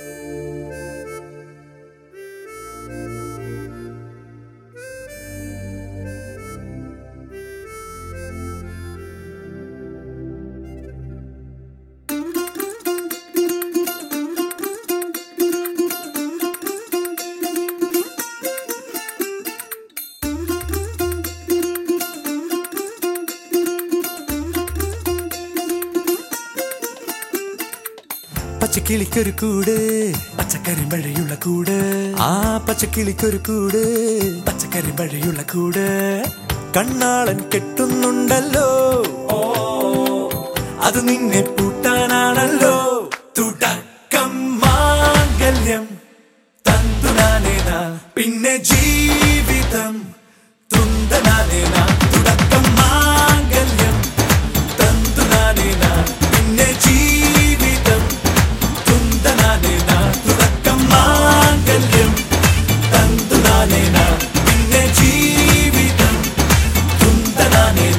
പച്ചക്കിളിക്കൊരു കൂട് പച്ചക്കറി മഴയുള്ള കൂട് ആ പച്ചക്കിളിക്കൊരു കൂട് പച്ചക്കറി മഴയുള്ള കൂട് കണ്ണാളൻ കെട്ടുന്നുണ്ടല്ലോ ഓ അത് നിന്നെ പൂട്ടാനാണല്ലോ തുടക്കം മാംഗല്യം തന്തുനാനേന പിന്നെ ജീവിതം തുന്തനാനേന തുടക്കം മാംഗല്യം തന്തുനാനേന പിന്നെ ജീവിതം തുന്തനാനേന തുടക്കം മാംഗല്യം തന്തുനാനേന പിന്നെ ജീവിതം തുന്തനാനേന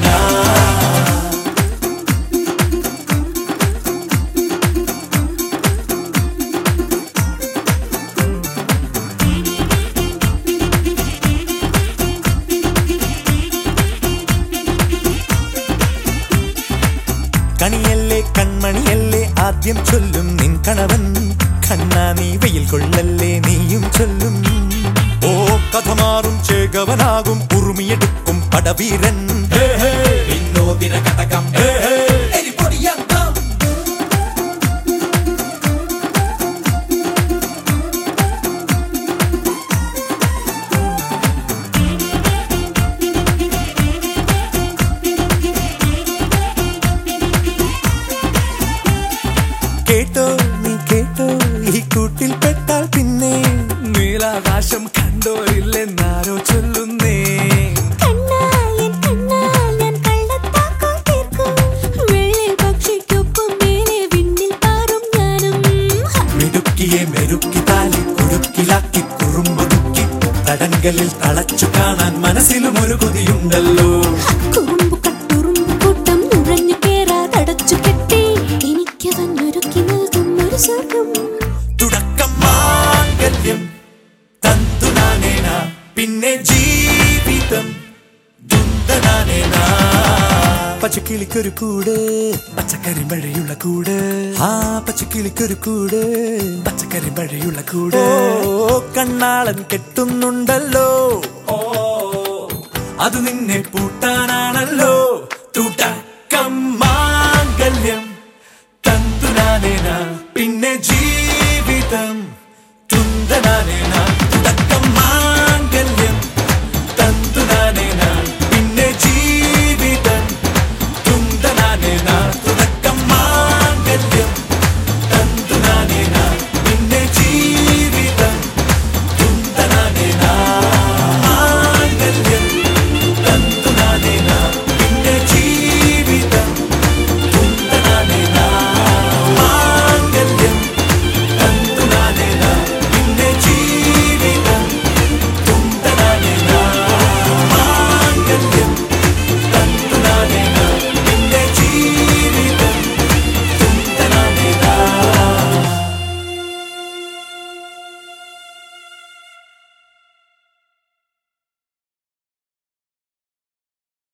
കണിയല്ലേ കൺമണിയല്ലേ ആദ്യം ചൊല്ലും നിൻ കണവൻ കണ്ണാ നീ വെയിൽ കൊള്ളല്ലേ നീയും ചൊല്ലും ഓ കഥ മാറും ചേകവനാകും ഉറുമിയെടുക്കും പടവീരൻ വിനോദിന കടകം എരിപൊടിയന്തം കേട്ടോ നീ കേട്ടോ ഈ കൂട്ടിൽ പെട്ടാൽ പിന്നെ നീലാകാശം കണ്ടോ ഇല്ലെന്നാരോ ചൊല്ലുന്നേ കണ്ണായൻ കണ്ണായൻ കള്ളത്താക്കം തീർക്കും വെള്ളി പക്ഷിക്കൊപ്പം മേലെ വിണ്ണിൽ പാറും ഞാനും മിടുക്കിയെ മെരുക്കി താലി കുടുക്കിലാക്കി കുറുമ്പൊതുക്കി തടങ്കലിൽ തളച്ചു കാണാൻ മനസ്സിലും ഒരു കൊതിയുണ്ടല്ലോ കുറുമ്പു കട്ടുറുമ്പു കൂട്ടം നുഴഞ്ഞു കേറാതടച്ചു കെട്ടി എനിക്കവൻ ഒരുക്കി നൽകും ഒരു സ്വർഗം തുടക്കം മാംഗല്യം തന്തുനാനേന പിന്നെ ജീവിതം ദുന്തനാനേന പച്ചക്കിളിക്കൊരു കൂട് പച്ചക്കറി മഴയുള്ള കൂട് ആ പച്ചക്കിളിക്കൊരു കൂട് പച്ചക്കറി മഴയുള്ള കൂട് ഓ കണ്ണാളൻ കെട്ടുന്നുണ്ടല്ലോ ഓ അത് നിന്നെ പൂട്ടാനാണല്ലോ തുടക്കം മാംഗല്യം തന്തുനാനേന പിന്നെ ജീവിതം തുന്തനാനേന തുടക്കം മാ